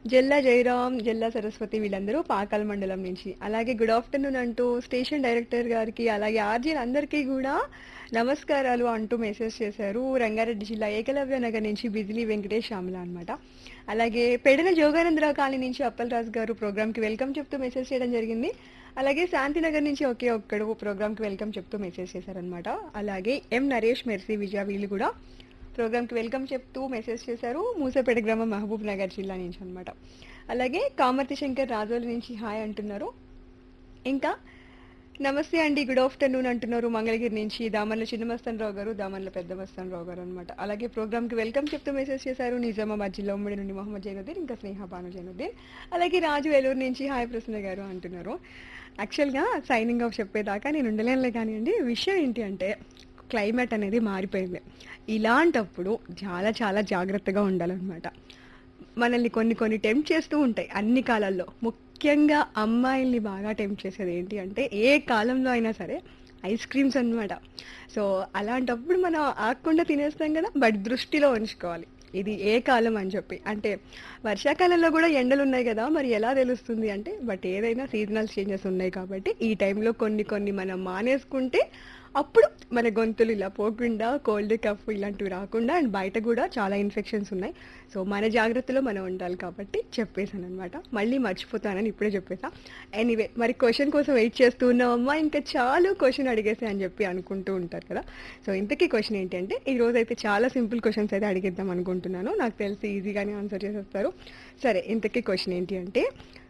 జల్లా జయరాం జల్లా సరస్వతి వీళ్ళందరూ పాకాల మండలం నుంచి అలాగే గుడ్ ఆఫ్టర్నూన్ అంటూ స్టేషన్ డైరెక్టర్ గారికి అలాగే ఆర్జీలు అందరికీ కూడా నమస్కారాలు అంటూ మెసేజ్ చేశారు రంగారెడ్డి జిల్లా ఏకలవ్య నగర్ నుంచి బిజిలీ వెంకటేష్ శ్యామల అనమాట అలాగే పెడన జోగానందరావు కాలనీ నుంచి అప్పలరాజు గారు ప్రోగ్రామ్కి వెల్కమ్ చెప్తూ మెసేజ్ చేయడం జరిగింది అలాగే శాంతినగర్ నుంచి ఒకే ఒక్కడు ప్రోగ్రామ్కి వెల్కమ్ చెప్తూ మెసేజ్ చేశారనమాట అలాగే ఎం నరేష్ మెర్సీ విజయ వీళ్ళు కూడా ప్రోగ్రామ్కి వెల్కమ్ చెప్తూ మెసేజ్ చేశారు మూసపేట గ్రామం మహబూబ్ నగర్ జిల్లా నుంచి అనమాట అలాగే కామర్తి శంకర్ రాజోలి నుంచి హాయ్ అంటున్నారు ఇంకా నమస్తే అండి గుడ్ ఆఫ్టర్నూన్ అంటున్నారు మంగళగిరి నుంచి దామర్ల చిన్నమస్తాన్ రావు గారు దామర్ల పెద్ద మస్తాన్ రావు గారు అనమాట అలాగే ప్రోగ్రామ్కి వెల్కమ్ చెప్తూ మెసేజ్ చేశారు నిజామాబాద్ జిల్లా ఉమ్మడి నుండి మొహమ్మద్ జైనుద్దీన్ ఇంకా స్నేహ భాను జైనుద్దీన్ అలాగే రాజు ఏలూరు నుంచి హాయ్ ప్రసన్న గారు అంటున్నారు యాక్చువల్గా సైనింగ్ ఆఫ్ చెప్పేదాకా నేను ఉండలేనులే కానివ్వండి విషయం ఏంటి అంటే క్లైమేట్ అనేది మారిపోయింది ఇలాంటప్పుడు చాలా చాలా జాగ్రత్తగా ఉండాలన్నమాట మనల్ని కొన్ని కొన్ని టెంప్ట్ చేస్తూ ఉంటాయి అన్ని కాలాల్లో ముఖ్యంగా అమ్మాయిల్ని బాగా టెంప్ట్ చేసేది ఏంటి అంటే ఏ కాలంలో అయినా సరే ఐస్ క్రీమ్స్ అన్నమాట సో అలాంటప్పుడు మనం ఆగకుండా తినేస్తాం కదా బట్ దృష్టిలో ఉంచుకోవాలి ఇది ఏ కాలం అని చెప్పి అంటే వర్షాకాలంలో కూడా ఎండలు ఉన్నాయి కదా మరి ఎలా తెలుస్తుంది అంటే బట్ ఏదైనా సీజనల్ చేంజెస్ ఉన్నాయి కాబట్టి ఈ టైంలో కొన్ని కొన్ని మనం మానేసుకుంటే అప్పుడు మన గొంతులు ఇలా పోకుండా కోల్డ్ కఫ్ ఇలాంటివి రాకుండా అండ్ బయట కూడా చాలా ఇన్ఫెక్షన్స్ ఉన్నాయి సో మన జాగ్రత్తలో మనం ఉండాలి కాబట్టి చెప్పేశాను అనమాట మళ్ళీ మర్చిపోతానని ఇప్పుడే చెప్పేసా ఎనీవే మరి క్వశ్చన్ కోసం వెయిట్ చేస్తూ ఉన్నామమ్మా ఇంకా చాలు క్వశ్చన్ అడిగేసి అని చెప్పి అనుకుంటూ ఉంటారు కదా సో ఇంతకీ క్వశ్చన్ ఏంటి అంటే ఈ రోజు అయితే చాలా సింపుల్ క్వశ్చన్స్ అయితే అడిగిద్దాం అనుకుంటున్నాను నాకు తెలిసి ఈజీగానే ఆన్సర్ చేసేస్తారు సరే ఇంతకీ క్వశ్చన్ ఏంటి అంటే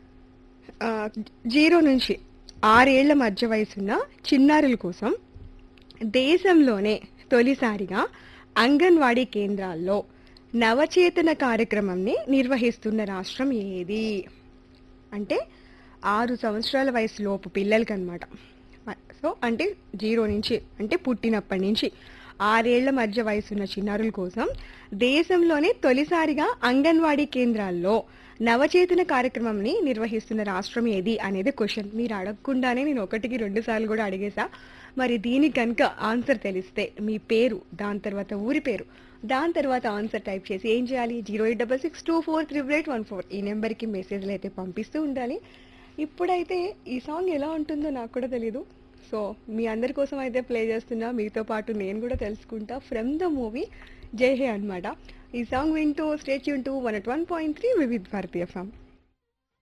ఆ, జీరో నుంచి ఆరేళ్ల మధ్య వయసున్న చిన్నారుల కోసం దేశంలోనే తొలిసారిగా అంగన్వాడీ కేంద్రాల్లో నవచేతన కార్యక్రమంని నిర్వహిస్తున్న రాష్ట్రం ఏది అంటే ఆరు సంవత్సరాల వయసు లోపు పిల్లలకి అనమాట సో అంటే జీరో నుంచి అంటే పుట్టినప్పటి నుంచి ఆరేళ్ల మధ్య వయసున్న చిన్నారుల కోసం దేశంలోనే తొలిసారిగా అంగన్వాడీ కేంద్రాల్లో నవచేతన కార్యక్రమంని నిర్వహిస్తున్న రాష్ట్రం ఏది అనేది క్వశ్చన్ మీరు అడగకుండానే నేను ఒకటికి రెండు సార్లు కూడా అడిగేసా మరి దీనికి కనుక ఆన్సర్ తెలిస్తే మీ పేరు దాని తర్వాత ఊరి పేరు దాని తర్వాత ఆన్సర్ టైప్ చేసి ఏం చేయాలి zero eight double six two four triple eight one four ఈ నెంబర్కి మెసేజ్లు అయితే పంపిస్తూ ఉండాలి ఇప్పుడైతే ఈ సాంగ్ ఎలా ఉంటుందో నాకు కూడా తెలీదు సో మీ అందరి కోసం అయితే ప్లే చేస్తున్నా మీతో పాటు నేను కూడా తెలుసుకుంటా ఫ్రమ్ ద మూవీ జై హే అనమాట ఈ సాంగ్ వింటూ స్టేట్ యూన్ two one at one point three Vividh Bharati form